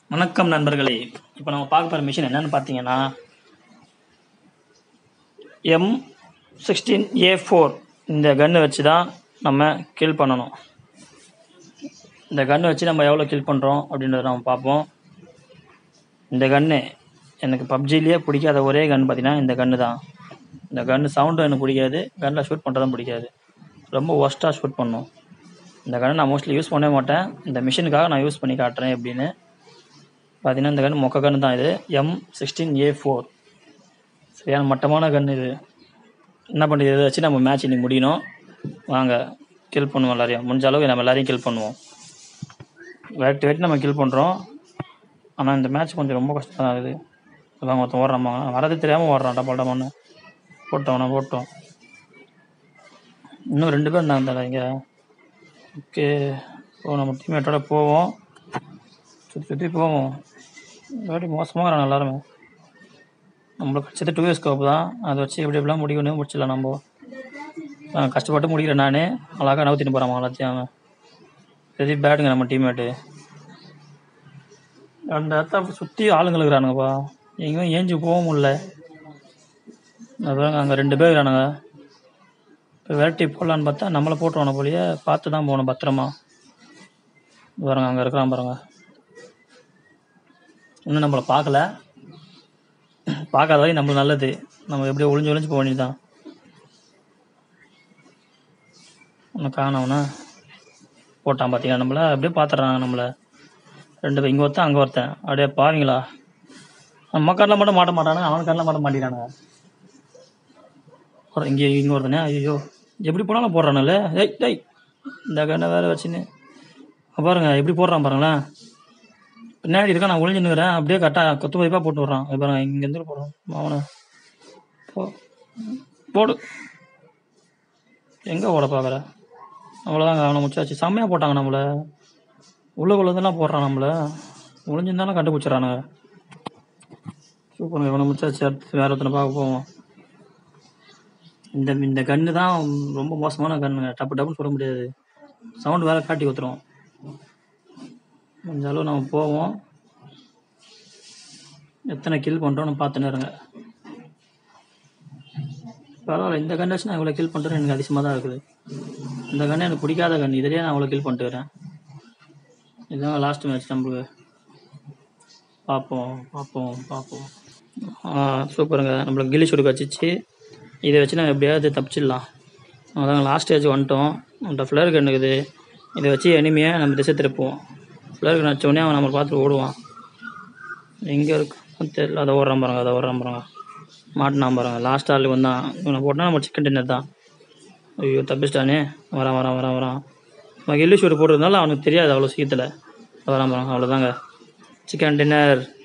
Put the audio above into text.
வணக்கம் நண்பர்களே இப்போ நம்ம பார்க்க போகிற மிஷின் என்னன்னு பார்த்தீங்கன்னா எம் சிக்ஸ்டீன் ஏ ஃபோர் இந்த கன்று வச்சு தான் நம்ம கில் பண்ணணும் இந்த கன்று வச்சு நம்ம எவ்வளோ கில் பண்ணுறோம் அப்படின்றத நம்ம பார்ப்போம் இந்த கன்று எனக்கு பப்ஜிலேயே பிடிக்காத ஒரே கன் பார்த்தீங்கன்னா இந்த கன்று தான் இந்த கன்று சவுண்டும் எனக்கு பிடிக்காது கன்னில் ஷூட் பண்ணுறதும் பிடிக்காது ரொம்ப ஒஸ்ட்டாக ஷூட் பண்ணும் இந்த கன்று நான் மோஸ்ட்லி யூஸ் பண்ணவே மாட்டேன் இந்த மிஷினுக்காக நான் யூஸ் பண்ணி காட்டுறேன் எப்படின்னு பார்த்தீங்கன்னா இந்த கன்று மொக்க கன்று தான் இது எம் சிக்ஸ்டீன் ஏ ஃபோர் சரியான மட்டமான கன்று இது என்ன பண்ணுறது இதை வச்சு நம்ம மேட்ச் இன்னைக்கு முடியணும் வாங்க கில் பண்ணுவோம் எல்லாரையும் முடிஞ்ச அளவுக்கு நம்ம எல்லாரையும் கில் பண்ணுவோம் வெட்டி வெட்டி நம்ம கில் பண்ணுறோம் ஆனால் இந்த மேட்ச் கொஞ்சம் ரொம்ப கஷ்டம் தான் இருக்குது அதான் ஒருத்தன் ஓடுறாமா வரது தெரியாமல் ஓடுறான் டப்பால் டப்பான்னு போட்டோம் நான் போட்டோம் இன்னும் ரெண்டு பேர் இருந்தாங்க இங்கே ஓகே இப்போ நம்ம டீம்மேட்டோட போவோம் சுற்றி சுற்றி போவோம் இல்லாட்டி மோசமாக இருக்கிறாங்க எல்லாருமே நம்மளுக்கு கிடச்சது டூ இயர்ஸ் ஸ்கோப் தான் அதை வச்சு எப்படி எப்படிலாம் முடிக்கணும் முடிச்சிடலாம் நம்ம நான் கஷ்டப்பட்டு முடிக்கிறேன் நானே அழகாக நவுத்தின்னு போகிறான் எல்லாத்தையும் அவன் வெரி பேடுங்க நம்ம டீம்மேட்டு அந்த இடத்த சுற்றி ஆளுங்க இருக்கிறானுங்கப்பா எங்கேயும் ஏஞ்சி போக முடியல அதான் அங்கே ரெண்டு பேர் இருக்கிறானுங்க இப்போ விரட்டி போடலான்னு பார்த்தா நம்மளை போட்டுருவானு போலியே பார்த்து தான் போகணும் பத்திரமா பாருங்க அங்கே இருக்கிறான் பாருங்க இன்னும் நம்மளை பார்க்கல பார்க்காத வரையும் நம்மளுக்கு நல்லது நம்ம எப்படியோ ஒளிஞ்சு ஒளிஞ்சு போக வேண்டியதுதான் ஒன்று காணவனா போட்டான் பார்த்தீங்களா நம்மளை அப்படியே பார்த்துட்றாங்க நம்மளை ரெண்டு பேர் இங்கே ஒருத்தன் அங்கே ஒருத்தன் அப்படியே பாவீங்களா நம்ம கண்ணில் மட்டும் மாட்ட மாட்டானுங்க அவன் கண்ணில் மட்டும் மாட்டிக்கிறானுங்க ஒரு இங்கே இங்கே ஒருத்தனே ஐயோ எப்படி போனாலும் போடுறானுல்ல ஏய் டேய் இந்த கண்ணை வேறு வச்சுன்னு அங்க பாருங்க எப்படி போடுறான் பாருங்களேன் பின்னாடி இருக்கான் நான் ஒளிஞ்சு நிற்கிறேன் அப்படியே கரெக்டாக கொத்து வைப்பாக போட்டு விட்றான் இங்க பாருங்க இங்கேருந்து போடுறான் அவனை போ போடு எங்கே ஓட பார்க்குற அவ்வளோதாங்க அவனை முச்சாச்சு செம்மையாக போட்டாங்க நம்மளை உள்ள உள்ளதெல்லாம் போடுறான் நம்மளை ஒளிஞ்சிருந்தாலும் கண்டுபிடிச்சிடறானுங்க சூப்பருங்க இவனை முச்சாச்சு அடுத்து வேற ஒருத்தனை பார்க்க போவோம் இந்த இந்த கன்று தான் ரொம்ப மோசமான கன்னுங்க டப்பு டப்புன்னு சொல்ல முடியாது சவுண்ட் வேற காட்டி ஊத்துறோம் கொஞ்ச அளவு நம்ம போவோம் எத்தனை கில் பண்ணுறோம்னு பார்த்துன்னு இருங்க பரவாயில்ல இந்த கன் வச்சு நான் இவ்வளோ கில் பண்ணுறேன் எனக்கு அதிசயமாக தான் இருக்குது இந்த கன்று எனக்கு பிடிக்காத கன் இதிலேயே நான் அவ்வளோ கில் பண்ணிட்டு வரேன் இதுதான் லாஸ்ட் மேட்ச் நம்மளுக்கு பார்ப்போம் பார்ப்போம் பார்ப்போம் ஆ சூப்பருங்க நம்மளுக்கு கில்லி சுடுக்கு வச்சிச்சு இதை வச்சு நம்ம எப்படியாவது தப்பிச்சிடலாம் அதாங்க லாஸ்ட் ஸ்டேஜ் வந்துட்டோம் நம்மள்ட்ட ஃப்ளேர் கன் இருக்குது இதை வச்சு எனிமையை நம்ம திசை திருப்புவோம் ஃப்ளேர் கன் வச்சோடனே அவன் நம்ம பார்த்துட்டு ஓடுவான் எங்கே இருக்கு தெரியல அதை ஓடுறான் பாருங்க அதை ஓடுறான் பாருங்க மாட்டினான் பாருங்க லாஸ்ட் ஆள் வந்தான் இவனை போட்டால் நம்ம சிக்கன் டின்னர் தான் ஐயோ தப்பிச்சிட்டானே வரான் வரான் வரான் வரான் நம்ம கில்லி ஷூட் போட்டிருந்தாலும் அவனுக்கு தெரியாது அவ்வளோ சீக்கிரத்தில் வரான் பாருங்க அவ்வளோதாங்க சிக்கன் டின்னர்